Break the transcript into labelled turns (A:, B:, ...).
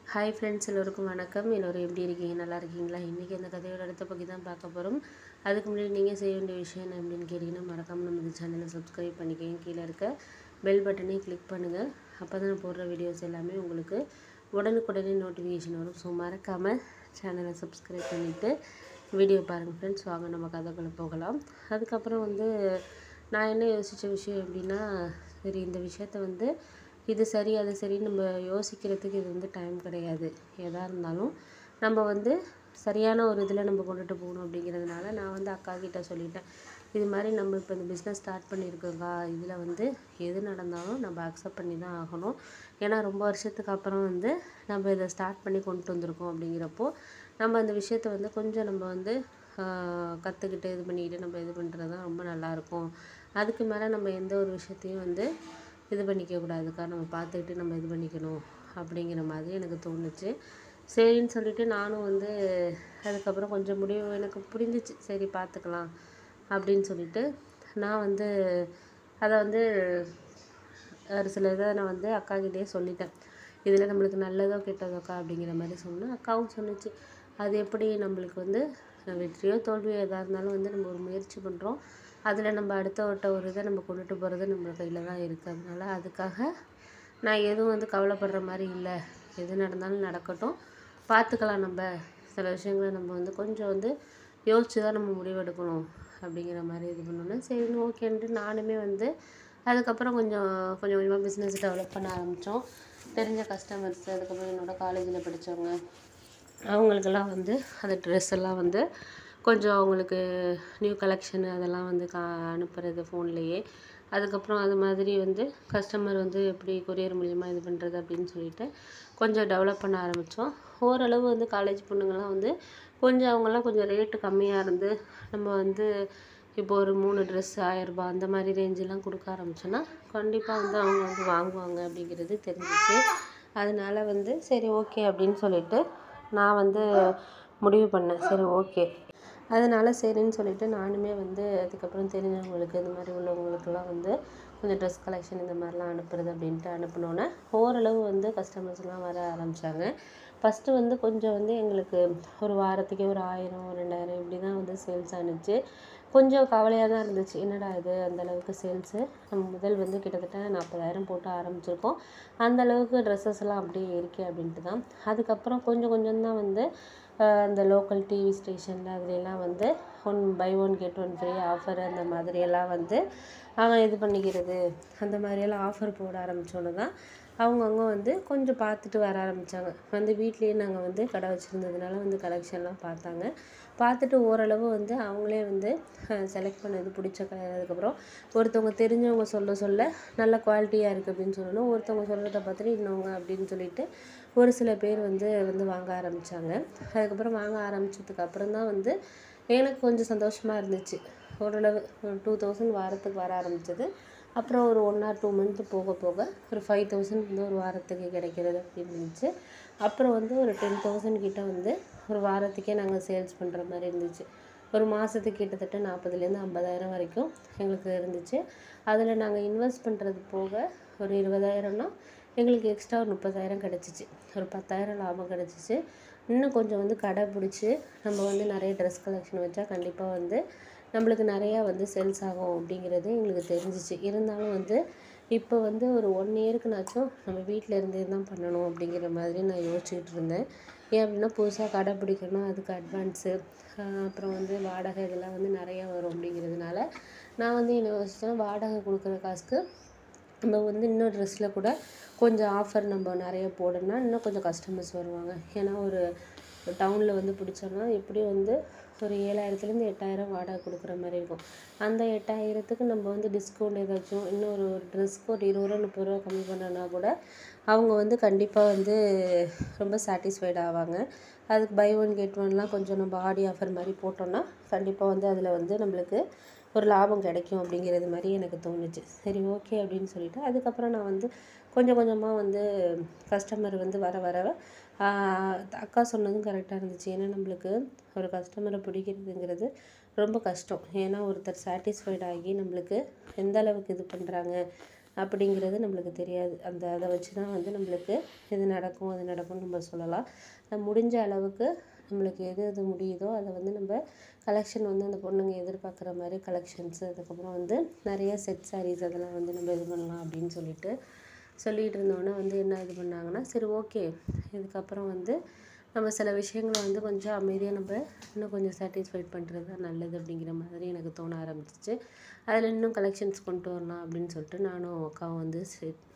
A: hi friends எல்லோருக்கும் வணக்கம் எல்லோரும் எப்படி இருக்கீங்க நல்லா இருக்கீங்களா இன்றைக்கி அந்த கதையோட அடுத்த பற்றி தான் பார்க்க போகிறோம் அதுக்கு முன்னாடி நீங்கள் செய்ய வேண்டிய விஷயம் என்ன அப்படின்னு கேட்டிங்கன்னா மறக்காமல் நம்ம இந்த சேனலை சப்ஸ்கிரைப் பண்ணிக்கங்க கீழே இருக்க பெல் பட்டனையும் கிளிக் பண்ணுங்கள் அப்போ தான் நான் போடுற வீடியோஸ் எல்லாமே உங்களுக்கு உடனுக்குடனே நோட்டிஃபிகேஷன் வரும் ஸோ மறக்காமல் சேனலை சப்ஸ்கிரைப் பண்ணிவிட்டு வீடியோ பாருங்கள் ஃப்ரெண்ட்ஸ் வாங்க நம்ம கதைக்குள்ளே போகலாம் அதுக்கப்புறம் வந்து நான் என்ன யோசித்த விஷயம் எப்படின்னா சரி இந்த விஷயத்த வந்து இது சரி அது சரி நம்ம யோசிக்கிறதுக்கு இது வந்து டைம் கிடையாது எதாக இருந்தாலும் நம்ம வந்து சரியான ஒரு இதில் நம்ம கொண்டுட்டு போகணும் அப்படிங்கிறதுனால நான் வந்து அக்கா கிட்ட சொல்லிட்டேன் இது மாதிரி நம்ம இப்போ இந்த பிஸ்னஸ் ஸ்டார்ட் பண்ணியிருக்கோங்கா இதில் வந்து எது நடந்தாலும் நம்ம அக்செப்ட் பண்ணி தான் ஆகணும் ஏன்னா ரொம்ப வருஷத்துக்கு அப்புறம் வந்து நம்ம இதை ஸ்டார்ட் பண்ணி கொண்டு வந்திருக்கோம் அப்படிங்கிறப்போ நம்ம அந்த விஷயத்த வந்து கொஞ்சம் நம்ம வந்து கற்றுக்கிட்டு இது பண்ணிக்கிட்டு நம்ம இது பண்ணுறது தான் ரொம்ப நல்லாயிருக்கும் அதுக்கு மேலே நம்ம எந்த ஒரு விஷயத்தையும் வந்து இது பண்ணிக்க கூடாதுக்கா நம்ம பார்த்துக்கிட்டு நம்ம இது பண்ணிக்கணும் அப்படிங்கிற மாதிரி எனக்கு தோணுச்சு சரின்னு சொல்லிட்டு நானும் வந்து அதுக்கப்புறம் கொஞ்சம் முடிவு எனக்கு புரிஞ்சிச்சு சரி பார்த்துக்கலாம் அப்படின்னு சொல்லிட்டு நான் வந்து அதை வந்து ஒரு சில இதை நான் வந்து அக்காக்கிட்டே சொல்லிட்டேன் இதில் நம்மளுக்கு நல்லதோ கெட்டதோக்கா அப்படிங்கிற மாதிரி சொன்னேன் அக்காவும் சொன்னுச்சு அது எப்படி நம்மளுக்கு வந்து வெற்றியோ தோல்வியோ எதாக இருந்தாலும் வந்து நம்ம ஒரு முயற்சி பண்ணுறோம் அதில் நம்ம அடுத்தவட்ட ஒரு இதை நம்ம கொண்டுட்டு போகிறது நம்ம கையில் தான் இருக்குது அதனால அதுக்காக நான் எதுவும் வந்து கவலைப்படுற மாதிரி இல்லை எது நடந்தாலும் நடக்கட்டும் பார்த்துக்கலாம் நம்ம சில விஷயங்களை நம்ம வந்து கொஞ்சம் வந்து யோசித்து தான் நம்ம முடிவெடுக்கணும் அப்படிங்கிற மாதிரி இது பண்ணோன்னே சரின்னு ஓகேன்ட்டு நானுமே வந்து அதுக்கப்புறம் கொஞ்சம் கொஞ்சம் கொஞ்சமாக பிஸ்னஸ் டெவலப் பண்ண ஆரம்பித்தோம் தெரிஞ்ச கஸ்டமர்ஸ் அதுக்கப்புறம் என்னோடய காலேஜில் படித்தவங்க அவங்களுக்கெல்லாம் வந்து அந்த ட்ரெஸ் எல்லாம் வந்து கொஞ்சம் அவங்களுக்கு நியூ கலெக்ஷனு அதெல்லாம் வந்து கா அனுப்புகிறது ஃபோன்லேயே அதுக்கப்புறம் அது மாதிரி வந்து கஸ்டமர் வந்து எப்படி கொரியர் மூலிமா இது பண்ணுறது அப்படின்னு சொல்லிட்டு கொஞ்சம் டெவலப் பண்ண ஆரம்பித்தோம் ஓரளவு வந்து காலேஜ் பொண்ணுங்கள்லாம் வந்து கொஞ்சம் அவங்கெல்லாம் கொஞ்சம் ரேட்டு கம்மியாக இருந்து நம்ம வந்து இப்போ ஒரு மூணு ட்ரெஸ் ஆயரரூபா அந்த மாதிரி ரேஞ்செலாம் கொடுக்க ஆரம்பிச்சோன்னா கண்டிப்பாக வந்து அவங்க வந்து வாங்குவாங்க அப்படிங்கிறது தெரிஞ்சிச்சு அதனால வந்து சரி ஓகே அப்படின்னு சொல்லிட்டு நான் வந்து முடிவு பண்ணேன் சரி ஓகே அதனால் சரின்னு சொல்லிட்டு நானுமே வந்து அதுக்கப்புறம் தெரிஞ்சவங்களுக்கு இந்த மாதிரி உள்ளவங்களுக்கெல்லாம் வந்து கொஞ்சம் ட்ரெஸ் கலெக்ஷன் இந்த மாதிரிலாம் அனுப்புறது அப்படின்ட்டு அனுப்பினோன்னே ஓரளவு வந்து கஸ்டமர்ஸ்லாம் வர ஆரம்பித்தாங்க ஃபஸ்ட்டு வந்து கொஞ்சம் வந்து எங்களுக்கு ஒரு வாரத்துக்கே ஒரு ஆயிரம் ரெண்டாயிரம் இப்படி தான் வந்து சேல்ஸ் ஆணுச்சு கொஞ்சம் கவலையாக தான் இருந்துச்சு என்னடா இது அந்தளவுக்கு சேல்ஸு நம்ம முதல் வந்து கிட்டத்தட்ட நாற்பதாயிரம் போட்டு ஆரம்பிச்சிருக்கோம் அந்தளவுக்கு ட்ரெஸ்ஸஸ்லாம் அப்படியே இருக்கே அப்படின்ட்டு தான் அதுக்கப்புறம் கொஞ்சம் கொஞ்சம் தான் வந்து அந்த லோக்கல் டிவி ஸ்டேஷனில் அதுலலாம் வந்து one buy one get one free offer அந்த மாதிரியெல்லாம் வந்து அவன் இது பண்ணிக்கிறது அந்த மாதிரியெல்லாம் ஆஃபர் போட ஆரம்பித்தோன்னு தான் அவங்கவுங்க வந்து கொஞ்சம் பார்த்துட்டு வர ஆரம்பித்தாங்க வந்து வீட்லேயே நாங்கள் வந்து கடை வச்சுருந்ததுனால வந்து கலெக்ஷன்லாம் பார்த்தாங்க பார்த்துட்டு ஓரளவு வந்து அவங்களே வந்து செலக்ட் பண்ணது பிடிச்ச க அதுக்கப்புறம் ஒருத்தவங்க தெரிஞ்சவங்க சொல்ல சொல்ல நல்ல குவாலிட்டியாக இருக்குது அப்படின்னு சொல்லணும் ஒருத்தவங்க சொல்கிறத பார்த்துட்டு இன்னவங்க அப்படின்னு சொல்லிட்டு ஒரு சில பேர் வந்து வந்து வாங்க ஆரம்பித்தாங்க அதுக்கப்புறம் வாங்க ஆரம்பித்ததுக்கு அப்புறம் தான் வந்து எனக்கு கொஞ்சம் சந்தோஷமாக இருந்துச்சு ஓரளவு டூ தௌசண்ட் வாரத்துக்கு வர ஆரம்பித்தது அப்புறம் ஒரு ஒன் ஆர் டூ மந்த்து போக போக ஒரு ஃபைவ் தௌசண்ட் வந்து ஒரு வாரத்துக்கு கிடைக்கிறது அப்படின்னு இருந்துச்சு அப்புறம் வந்து ஒரு டென் தௌசண்ட் கிட்ட வந்து ஒரு வாரத்துக்கே நாங்கள் சேல்ஸ் பண்ணுற மாதிரி இருந்துச்சு ஒரு மாதத்துக்கு கிட்டத்தட்ட நாற்பதுலேருந்து ஐம்பதாயிரம் வரைக்கும் எங்களுக்கு இருந்துச்சு அதில் நாங்கள் இன்வெஸ்ட் பண்ணுறது போக ஒரு இருபதாயிரம்னா எங்களுக்கு எக்ஸ்ட்ரா ஒரு முப்பதாயிரம் கிடச்சிச்சு ஒரு பத்தாயிரம் லாபம் கிடச்சிச்சு இன்னும் கொஞ்சம் வந்து கடை பிடிச்சி நம்ம வந்து நிறைய ட்ரெஸ் கலெக்ஷன் வச்சா கண்டிப்பாக வந்து நம்மளுக்கு நிறையா வந்து சேல்ஸ் ஆகும் அப்படிங்கிறது எங்களுக்கு தெரிஞ்சிச்சு இருந்தாலும் வந்து இப்போ வந்து ஒரு ஒன் இயருக்குனாச்சும் நம்ம வீட்டில் இருந்தே தான் பண்ணணும் அப்படிங்கிற மாதிரி நான் யோசிச்சுக்கிட்டு இருந்தேன் ஏன் அப்படின்னா புதுசாக கடை பிடிக்கணும் அதுக்கு அட்வான்ஸு அப்புறம் வந்து வாடகை இதெல்லாம் வந்து நிறையா வரும் அப்படிங்கிறதுனால நான் வந்து என்ன யோசித்தேன் வாடகை கொடுக்குற காசுக்கு நம்ம வந்து இன்னும் ட்ரெஸ்ஸில் கூட கொஞ்சம் ஆஃபர் நம்ம நிறைய போடணும்னா இன்னும் கொஞ்சம் கஸ்டமர்ஸ் வருவாங்க ஏன்னா ஒரு டவுனில் வந்து பிடிச்சோன்னா எப்படியும் வந்து ஒரு ஏழாயிரத்துலேருந்து எட்டாயிரம் வாடகை கொடுக்குற மாதிரி இருக்கும் அந்த எட்டாயிரத்துக்கு நம்ம வந்து டிஸ்கவுண்ட் ஏதாச்சும் இன்னும் ஒரு ஒரு ட்ரெஸ்க்கு ஒரு இருபது ரூபா முப்பது ரூபா கம்மி பண்ணோன்னா கூட அவங்க வந்து கண்டிப்பாக வந்து ரொம்ப சாட்டிஸ்ஃபைட் ஆவாங்க அதுக்கு பை ஒன் கெட் ஒன்லாம் கொஞ்சம் நம்ம ஆடி ஆஃபர் மாதிரி போட்டோம்னா கண்டிப்பாக வந்து அதில் வந்து நம்மளுக்கு ஒரு லாபம் கிடைக்கும் அப்படிங்கிறது மாதிரி எனக்கு தோணுச்சு சரி ஓகே அப்படின்னு சொல்லிட்டு அதுக்கப்புறம் நான் வந்து கொஞ்சம் கொஞ்சமாக வந்து கஸ்டமர் வந்து வர வர அக்கா சொன்னதும் கரெக்டாக இருந்துச்சு ஏன்னா நம்மளுக்கு ஒரு கஸ்டமரை பிடிக்கிறதுங்கிறது ரொம்ப கஷ்டம் ஏன்னா ஒருத்தர் சாட்டிஸ்ஃபைட் ஆகி நம்மளுக்கு எந்த அளவுக்கு இது பண்ணுறாங்க அப்படிங்கிறது நம்மளுக்கு தெரியாது அந்த அதை வச்சு தான் வந்து நம்மளுக்கு இது நடக்கும் அது நடக்கும்னு நம்ம சொல்லலாம் அது முடிஞ்ச அளவுக்கு நம்மளுக்கு எது எது முடியுதோ அதை வந்து நம்ம கலெக்ஷன் வந்து அந்த பொண்ணுங்க எதிர்பார்க்குற மாதிரி கலெக்ஷன்ஸு அதுக்கப்புறம் வந்து நிறைய செட் சாரீஸ் அதெல்லாம் வந்து நம்ம இது பண்ணலாம் அப்படின்னு சொல்லிட்டு சொல்லிகிட்டு இருந்தோன்னே வந்து என்ன இது பண்ணாங்கன்னா சரி ஓகே இதுக்கப்புறம் வந்து நம்ம சில விஷயங்களை வந்து கொஞ்சம் அமைதியாக நம்ம இன்னும் கொஞ்சம் சாட்டிஸ்ஃபைட் பண்ணுறது தான் நல்லது அப்படிங்கிற மாதிரி எனக்கு தோண ஆரம்பிச்சிச்சு அதில் இன்னும் கலெக்ஷன்ஸ் கொண்டு வரலாம் அப்படின்னு சொல்லிட்டு நானும் அக்காவும் வந்து சே